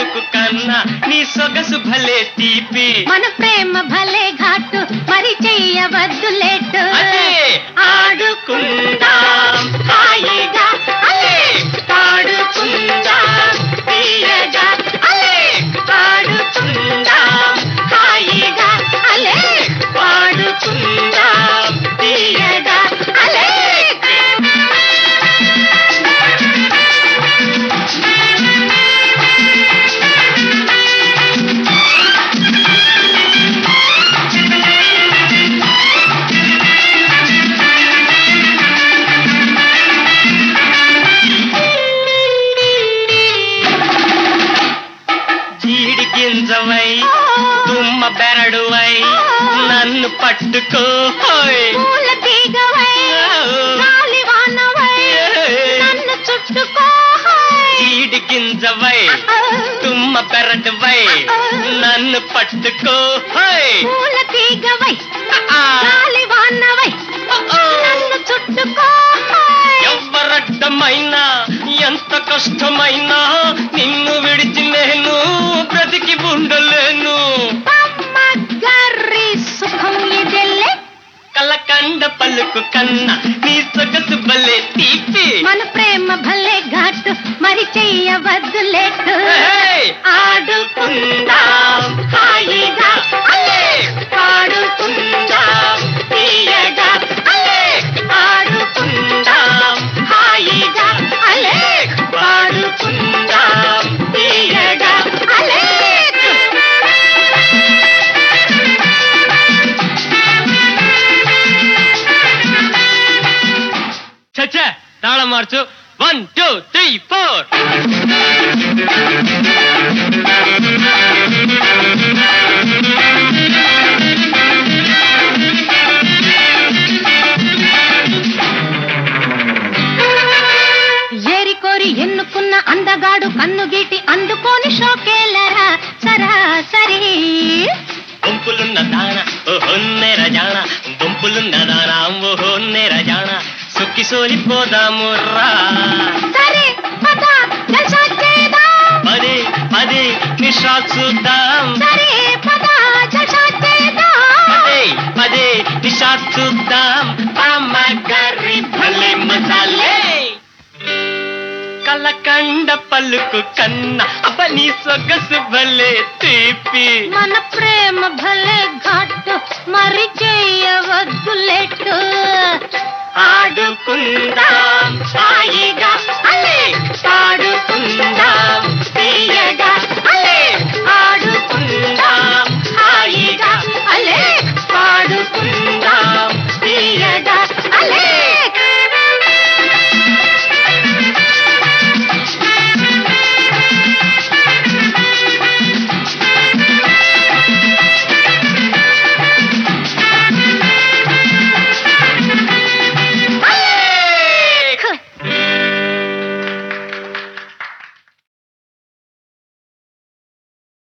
పలుకు కన్నా నీ సొగసు భలే తీపి మన ప్రేమ భలే ఘాటు మరి చెయ్యవద్దు లేటు అదే ఆడుకుందాం హాయిగా అలే పాడుకుందాం తీయగా అలే పాడుకుందాం హాయిగా అలే పాడుకుందాం తీయగా అలే జీడి గింజవై తుమ్మ బెరడువై నన్ను పట్టుకో హోయ్. పూల తీగవై గాలి వానవై నన్ను చుట్టుకో జీడి గింజవై తుమ్మ బెరడువై నన్ను పట్టుకో హోయ్. పూల తీగవై ఆ, గాలి వానవై నన్ను చుట్టుకో ఎవ్వరడ్డమైనా ఎంత కష్టమైనా నిన్ను విడిచి నేను బ్రతికి ఉండలేను అమ్మ గర్రి సుఖం ఇదెల్లే కలకండ పలుకు కన్నా నీ సొగసు భలే తీపి మన ప్రేమ భలే ఘాటు మరి చెయ్యవద్దు లేటు ఏయ్! ఆడుకుందాం హాయిగా అలే పాడుకుందాం తీయగా అలే ఆడుకుందాం హాయిగా అలే పాడుకుందాం తీయగా అలే చచ్చా తాళం మార్చు వన్ టూ త్రీ ఫోర్ ఏరి కోరి ఎన్నుకున్న అందగాడు కన్ను గీటి అందుకోని షోకేలరా సరాసరి గుంపులున్న దాన ఓహొన్నె రజాన గుంపులున్న దాన ఓహొన్నె రజాన సుక్కి సోలిపోదాము రా సరే పద జల్సా చేద్దాం పదే పదే నిషా చూద్దాం సరే పద జల్సా చేద్దాం పదే పదే నిషా చూద్దాం అమ్మ గర్రి భలే మసాలే కలకండ పలుకు కన్న అవని సొగసు భలే తీపి మన ప్రేమ భలే ఘాటు మరి చెయ్యవద్దు లేటు ఆడుకుందాం హాయిగా అలే పాడుకుందాం